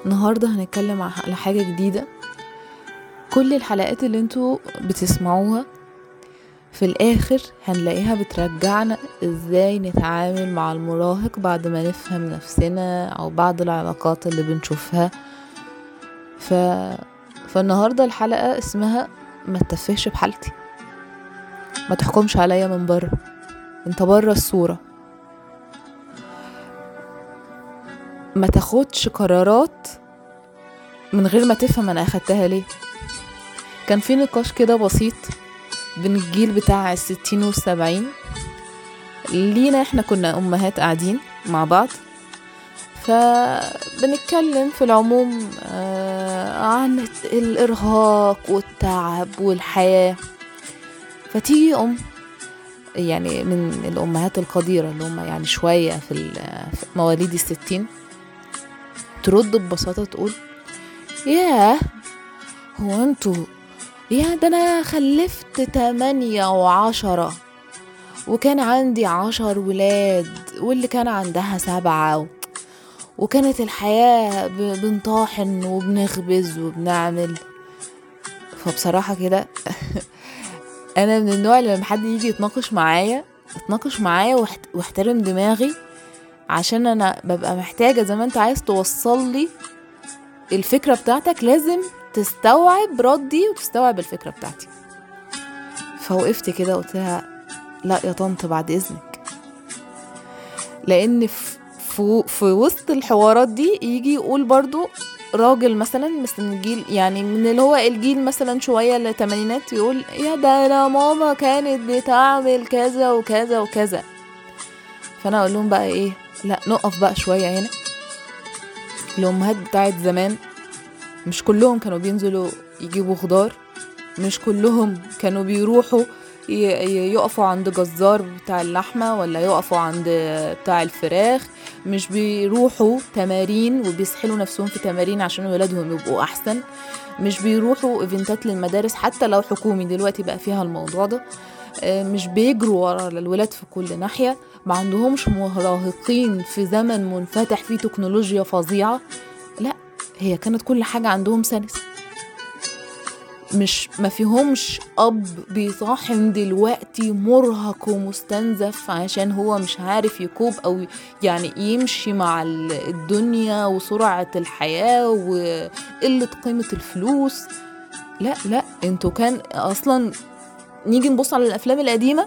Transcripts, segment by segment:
النهاردة هنتكلم على حاجة جديدة كل الحلقات اللي انتوا بتسمعوها في الآخر هنلاقيها بترجعنا ازاي نتعامل مع المراهق بعد ما نفهم نفسنا أو بعد العلاقات اللي بنشوفها ف... فالنهاردة الحلقة اسمها ما تتفهش بحالتي ما تحكمش عليا من بره انت بره الصورة ما تاخدش قرارات من غير ما تفهم انا اخدتها ليه كان في نقاش كده بسيط بين الجيل بتاع الستين والسبعين لينا احنا كنا امهات قاعدين مع بعض فبنتكلم في العموم آه عن الارهاق والتعب والحياه فتيجي ام يعني من الامهات القديره اللي هم يعني شويه في مواليد الستين ترد ببساطه تقول ياه هو انتوا يا ده انا خلفت تمانية وعشرة وكان عندي عشر ولاد واللي كان عندها سبعة وكانت الحياة بنطاحن وبنخبز وبنعمل فبصراحة كده انا من النوع اللي لما حد يجي يتناقش معايا اتناقش معايا واحترم دماغي عشان انا ببقى محتاجة زي ما انت عايز توصل لي الفكرة بتاعتك لازم تستوعب ردي وتستوعب الفكرة بتاعتي فوقفت كده قلت لها لا يا طنط بعد اذنك لان في, في وسط الحوارات دي يجي يقول برضو راجل مثلا مثل الجيل يعني من اللي هو الجيل مثلا شوية التمانينات يقول يا ده انا ماما كانت بتعمل كذا وكذا وكذا فانا اقول لهم بقى ايه لا نقف بقى شوية هنا الامهات بتاعت زمان مش كلهم كانوا بينزلوا يجيبوا خضار مش كلهم كانوا بيروحوا يقفوا عند جزار بتاع اللحمة ولا يقفوا عند بتاع الفراخ مش بيروحوا تمارين وبيسحلوا نفسهم في تمارين عشان ولادهم يبقوا أحسن مش بيروحوا ايفنتات للمدارس حتى لو حكومي دلوقتي بقى فيها الموضوع ده مش بيجروا ورا الولاد في كل ناحية ما عندهمش مراهقين في زمن منفتح فيه تكنولوجيا فظيعة لا هي كانت كل حاجة عندهم سلسة مش ما فيهمش اب بيطاحن دلوقتي مرهق ومستنزف عشان هو مش عارف يكوب او يعني يمشي مع الدنيا وسرعة الحياة وقلة قيمة الفلوس لا لا انتوا كان اصلا نيجي نبص على الافلام القديمة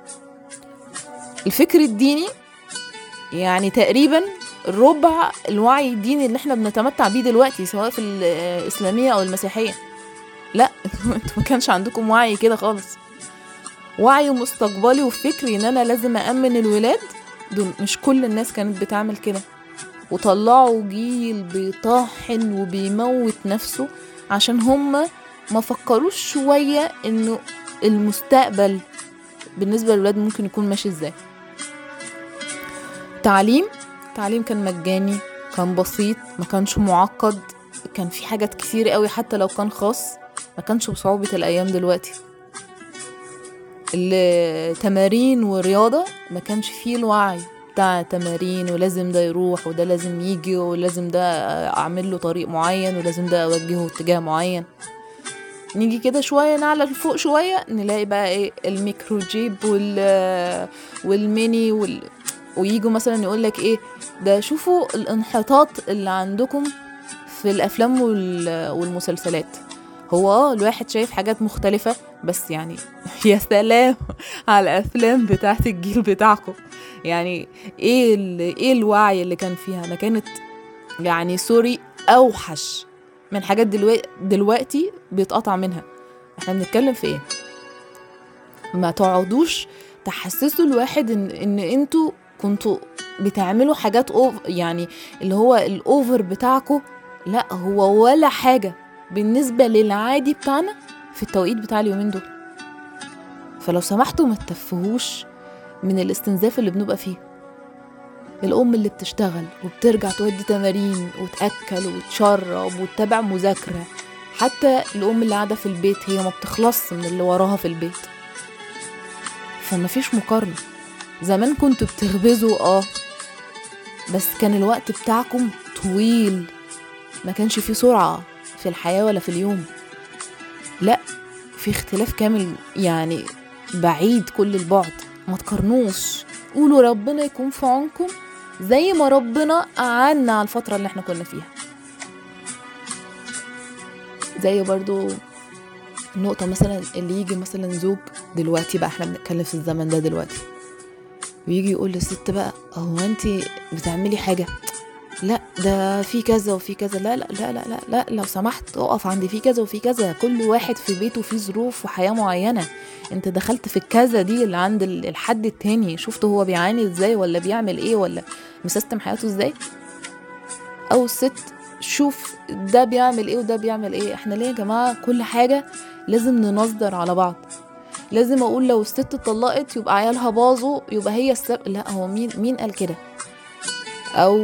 الفكر الديني يعني تقريبا ربع الوعي الديني اللي احنا بنتمتع بيه دلوقتي سواء في الاسلامية او المسيحية لا انتوا ما كانش عندكم وعي كده خالص وعي مستقبلي وفكري ان انا لازم امن الولاد دول مش كل الناس كانت بتعمل كده وطلعوا جيل بيطاحن وبيموت نفسه عشان هما ما فكروش شوية انه المستقبل بالنسبة للولاد ممكن يكون ماشي ازاي تعليم تعليم كان مجاني كان بسيط ما كانش معقد كان في حاجات كتير قوي حتى لو كان خاص ما كانش بصعوبة الأيام دلوقتي التمارين والرياضة ما كانش فيه الوعي بتاع تمارين ولازم ده يروح وده لازم يجي ولازم ده أعمل له طريق معين ولازم ده أوجهه اتجاه معين نيجي كده شوية نعلى لفوق شوية نلاقي بقى ايه الميكرو جيب وال والميني وال ويجوا مثلا يقول لك ايه ده شوفوا الانحطاط اللي عندكم في الافلام والمسلسلات هو اه الواحد شايف حاجات مختلفة بس يعني يا سلام على الافلام بتاعت الجيل بتاعكم يعني ايه ايه الوعي اللي كان فيها ما كانت يعني سوري اوحش من حاجات دلوقتي دلوقتي بيتقطع منها احنا بنتكلم في ايه ما تقعدوش تحسسوا الواحد ان ان انتوا كنتوا بتعملوا حاجات أوف يعني اللي هو الاوفر بتاعكم لا هو ولا حاجه بالنسبة للعادي بتاعنا في التوقيت بتاع اليومين دول فلو سمحتوا ما تتفهوش من الاستنزاف اللي بنبقى فيه الأم اللي بتشتغل وبترجع تودي تمارين وتأكل وتشرب وتتابع مذاكرة حتى الأم اللي قاعدة في البيت هي ما بتخلص من اللي وراها في البيت فما فيش مقارنة زمان كنتوا بتخبزوا اه بس كان الوقت بتاعكم طويل ما كانش في سرعة في الحياة ولا في اليوم لا في اختلاف كامل يعني بعيد كل البعد ما تقارنوش قولوا ربنا يكون في عونكم زي ما ربنا أعنا على الفترة اللي احنا كنا فيها زي برضو النقطة مثلا اللي يجي مثلا زوج دلوقتي بقى احنا بنتكلم في الزمن ده دلوقتي ويجي يقول للست بقى هو انت بتعملي حاجة لا ده في كذا وفي كذا لا لا لا لا لا, لا لو سمحت اقف عندي في كذا وفي كذا كل واحد في بيته فيه ظروف وحياة معينة انت دخلت في الكذا دي اللي عند الحد التاني شفت هو بيعاني ازاي ولا بيعمل ايه ولا مسيستم حياته ازاي او الست شوف ده بيعمل ايه وده بيعمل ايه احنا ليه يا جماعة كل حاجة لازم ننظر على بعض لازم اقول لو الست اتطلقت يبقى عيالها باظوا يبقى هي السبب لا هو مين مين قال كده او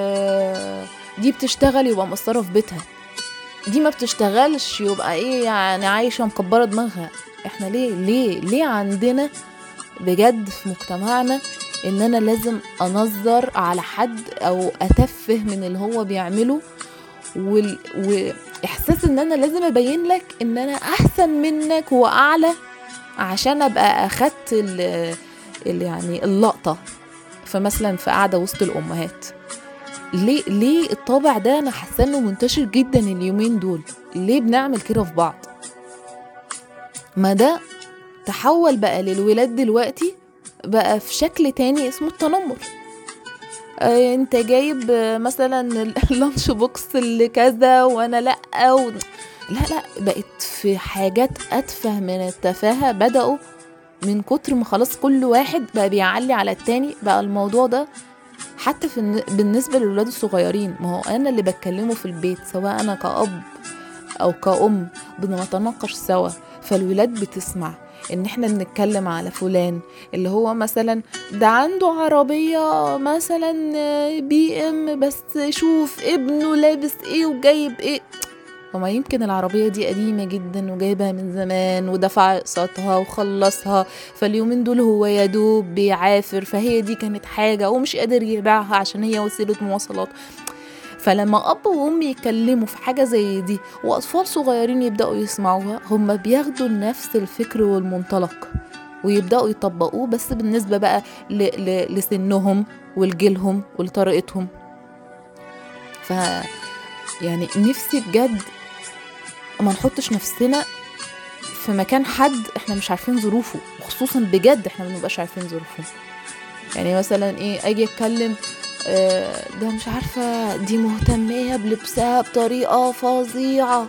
دي بتشتغل يبقى مقصره في بيتها دي ما بتشتغلش يبقى ايه يعني عايشه مكبره دماغها احنا ليه ليه ليه عندنا بجد في مجتمعنا ان انا لازم انظر على حد او اتفه من اللي هو بيعمله وال... واحساس ان انا لازم ابين لك ان انا احسن منك واعلى عشان ابقى اخدت ال... ال... يعني اللقطه فمثلا في قاعده وسط الامهات ليه ليه الطابع ده انا حاسه انه منتشر جدا اليومين دول ليه بنعمل كده في بعض ما ده تحول بقى للولاد دلوقتي بقى في شكل تاني اسمه التنمر آه انت جايب مثلا اللانش بوكس اللي كذا وانا لا و... لا لا بقت في حاجات اتفه من التفاهه بداوا من كتر ما خلاص كل واحد بقى بيعلي على التاني بقى الموضوع ده حتى في بالنسبة للولاد الصغيرين ما هو أنا اللي بتكلمه في البيت سواء أنا كأب أو كأم بنتناقش سوا فالولاد بتسمع ان احنا بنتكلم على فلان اللي هو مثلا ده عنده عربية مثلا بي ام بس شوف ابنه لابس ايه وجايب ايه وما يمكن العربية دي قديمة جدا وجايبها من زمان ودفع اقساطها وخلصها فاليومين دول هو يا دوب بيعافر فهي دي كانت حاجة ومش قادر يبيعها عشان هي وسيلة مواصلات فلما اب وام يتكلموا في حاجه زي دي واطفال صغيرين يبداوا يسمعوها هم بياخدوا نفس الفكر والمنطلق ويبداوا يطبقوه بس بالنسبه بقى ل... ل... لسنهم ولجيلهم ولطريقتهم ف يعني نفسي بجد ما نحطش نفسنا في مكان حد احنا مش عارفين ظروفه وخصوصا بجد احنا ما بنبقاش عارفين ظروفه يعني مثلا ايه اجي اتكلم اه ده مش عارفه دي مهتميه بلبسها بطريقه فظيعه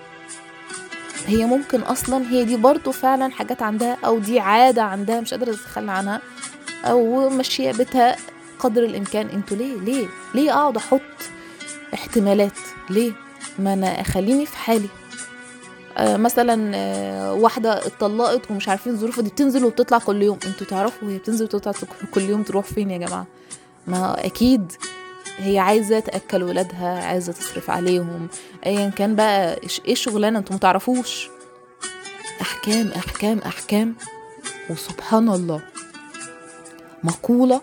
هي ممكن اصلا هي دي برضو فعلا حاجات عندها او دي عاده عندها مش قادره تتخلى عنها او ماشيه بيتها قدر الامكان انتوا ليه ليه ليه اقعد احط احتمالات ليه ما انا اخليني في حالي آه مثلا آه واحده اتطلقت ومش عارفين ظروفها دي بتنزل وبتطلع كل يوم انتوا تعرفوا هي بتنزل وتطلع كل يوم تروح فين يا جماعه ما اكيد هي عايزه تاكل ولادها عايزه تصرف عليهم ايا كان بقى ايه الشغلانه انتوا متعرفوش احكام احكام احكام وسبحان الله مقوله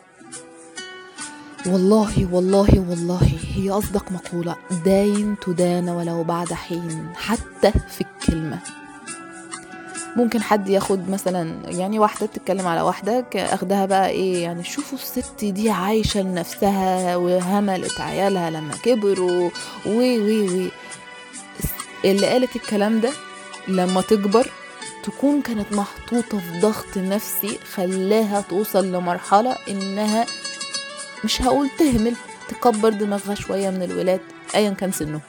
والله والله والله هي أصدق مقولة داين تدان ولو بعد حين حتى في الكلمة ممكن حد ياخد مثلا يعني واحدة تتكلم على واحدة أخدها بقى إيه يعني شوفوا الست دي عايشة لنفسها وهملت عيالها لما كبروا وي وي وي اللي قالت الكلام ده لما تكبر تكون كانت محطوطة في ضغط نفسي خلاها توصل لمرحلة إنها مش هقول تهمل تكبر دماغها شوية من الولاد أيا كان سنه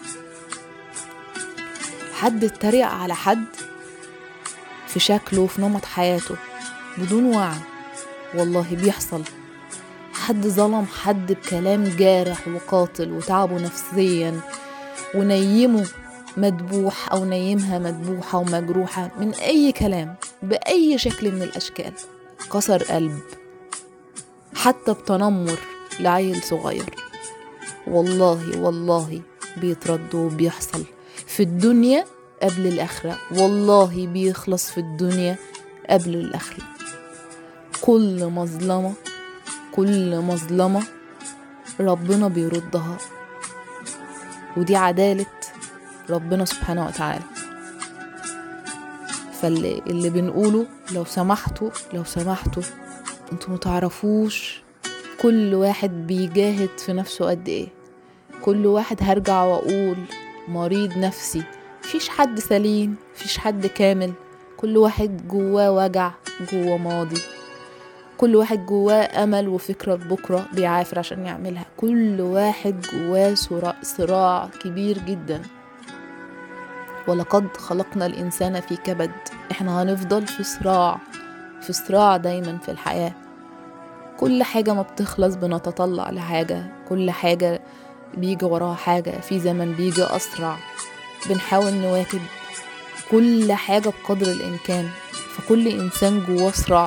حد اتريق على حد في شكله وفي نمط حياته بدون وعي والله بيحصل حد ظلم حد بكلام جارح وقاتل وتعبه نفسيا ونيمه مدبوح أو نيمها مدبوحة ومجروحة من أي كلام بأي شكل من الأشكال كسر قلب حتى بتنمر لعيل صغير والله والله بيترد وبيحصل في الدنيا قبل الآخرة والله بيخلص في الدنيا قبل الآخرة كل مظلمة كل مظلمة ربنا بيردها ودي عدالة ربنا سبحانه وتعالى فاللي اللي بنقوله لو سمحتوا لو سمحتوا انتوا متعرفوش كل واحد بيجاهد في نفسه قد ايه كل واحد هرجع واقول مريض نفسي مفيش حد سليم مفيش حد كامل كل واحد جواه وجع جواه ماضي كل واحد جواه امل وفكره بكره بيعافر عشان يعملها كل واحد جواه صراع, صراع كبير جدا ولقد خلقنا الانسان في كبد احنا هنفضل في صراع في صراع دايما في الحياه كل حاجة ما بتخلص بنتطلع لحاجة كل حاجة بيجي وراها حاجة في زمن بيجي أسرع بنحاول نواكب كل حاجة بقدر الإمكان فكل إنسان جواه صراع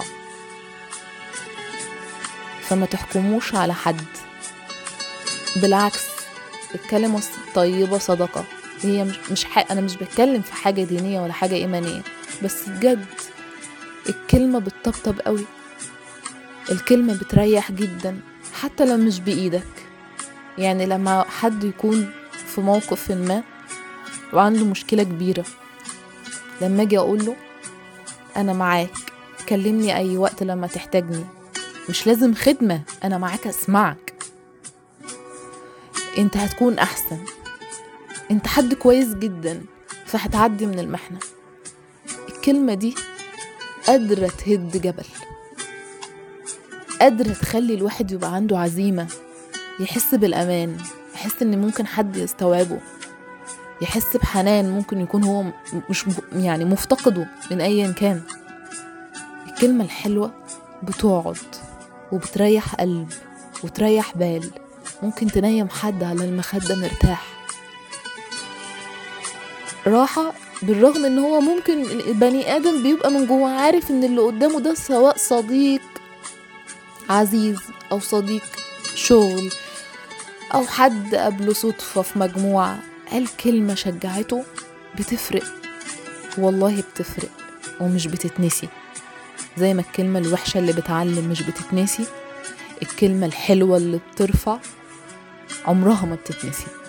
فما تحكموش على حد بالعكس الكلمة الطيبة صدقة هي مش مش ح... أنا مش بتكلم في حاجة دينية ولا حاجة إيمانية بس بجد الكلمة بتطبطب قوي الكلمة بتريح جدا حتى لو مش بإيدك يعني لما حد يكون في موقف ما وعنده مشكلة كبيرة لما أجي أقوله أنا معاك كلمني أي وقت لما تحتاجني مش لازم خدمة أنا معاك أسمعك أنت هتكون أحسن أنت حد كويس جدا فهتعدي من المحنة الكلمة دي قادرة تهد جبل قادرة تخلي الواحد يبقى عنده عزيمة يحس بالأمان يحس إن ممكن حد يستوعبه يحس بحنان ممكن يكون هو م- مش م- يعني مفتقده من أيا كان الكلمة الحلوة بتقعد وبتريح قلب وتريح بال ممكن تنيم حد على المخدة مرتاح راحة بالرغم ان هو ممكن البني ادم بيبقى من جوه عارف ان اللي قدامه ده سواء صديق عزيز او صديق شغل او حد قابله صدفة في مجموعة قال كلمة شجعته بتفرق والله بتفرق ومش بتتنسي زي ما الكلمة الوحشة اللي بتعلم مش بتتنسي الكلمة الحلوة اللي بترفع عمرها ما بتتنسي